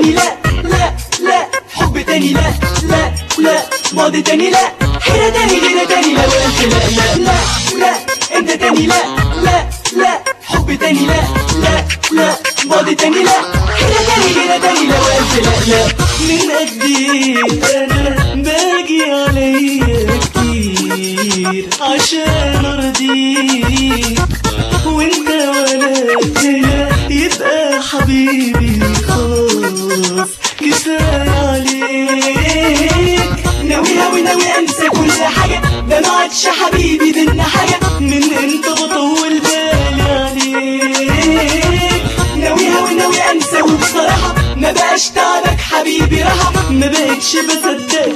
تاني لا لا لا حب تاني لا لا لا ماضي تاني لا حيرة تاني غيرة تاني لو قلت لا لا لا لا انت تاني لا لا لا حب تاني لا لا لا ماضي تاني لا حيرة تاني غيرة تاني لو قلت لا لا من قد ايه انا باجي عليا كتير عشان ارضيك وانت ولا هنا يبقى حبيبي خلاص كفاية عليك ناوي هاوي ناوي انسى كل حاجة ده ما عادش حبيبي بينا حاجة من امتى بطول بالي عليك ناوي هاوي ناوي انسى وبصراحة ما بقاش تعبك حبيبي راحة ما بقتش بصدق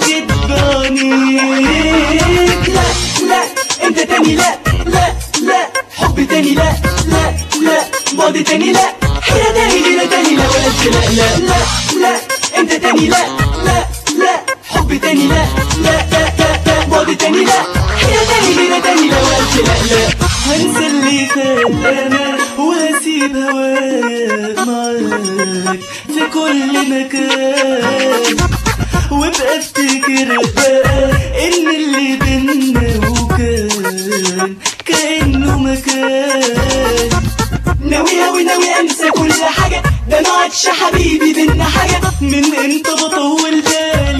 كدبانيك لا لا انت تاني لا لا لا حب تاني لا لا لا ماضي تاني لا حيرة تاني غيرة تاني لو قلت لا لا لا لا انت تاني لا لا لا حب تاني لا لا لا لا لا ماضي تاني لا حيرة تاني غيرة تاني لو قلت لا لا هنسى اللي فات انا واسيب هوايا معاك في كل مكان وابقى افتكر بقى ان اللي بينا وكان كانه مكان ناوي هاوي ناوي انسى كل حاجة ده ما عادش حبيبي بينا حاجة من امتى بطول بالي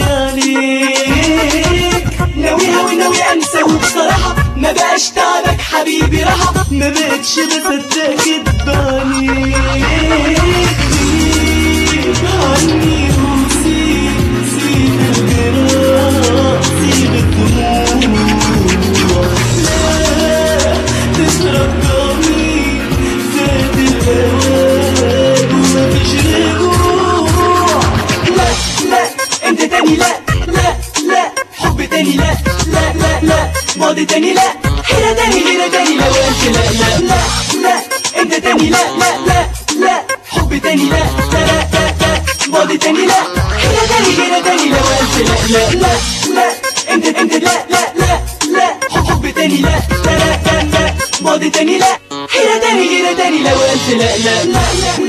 عليك ناوي هاوي ناوي انسى وبصراحة ما بقاش تعبك حبيبي راحة ما بقتش بصدق كدباني عني وسيب سيب الجراح سيب الدموع لا تترجمي فات الأوان ومفيش رجوع لا لا انت تاني لا لا لا حب تاني لا لا لا لا ماضي تاني لا حيرة تاني غيرة تاني لو قلت لا لا لا لا انت تاني لا لا لا لا حب تاني لا لا لا لا لا ماضي تاني لا حيرة تاني غيرة تاني لو قلت لا لا لا لا انت انت لا لا لا لا حب تاني لا لا لا لا لا ماضي تاني لا حيرة تاني غيرة تاني لو قلت لا لا لا لا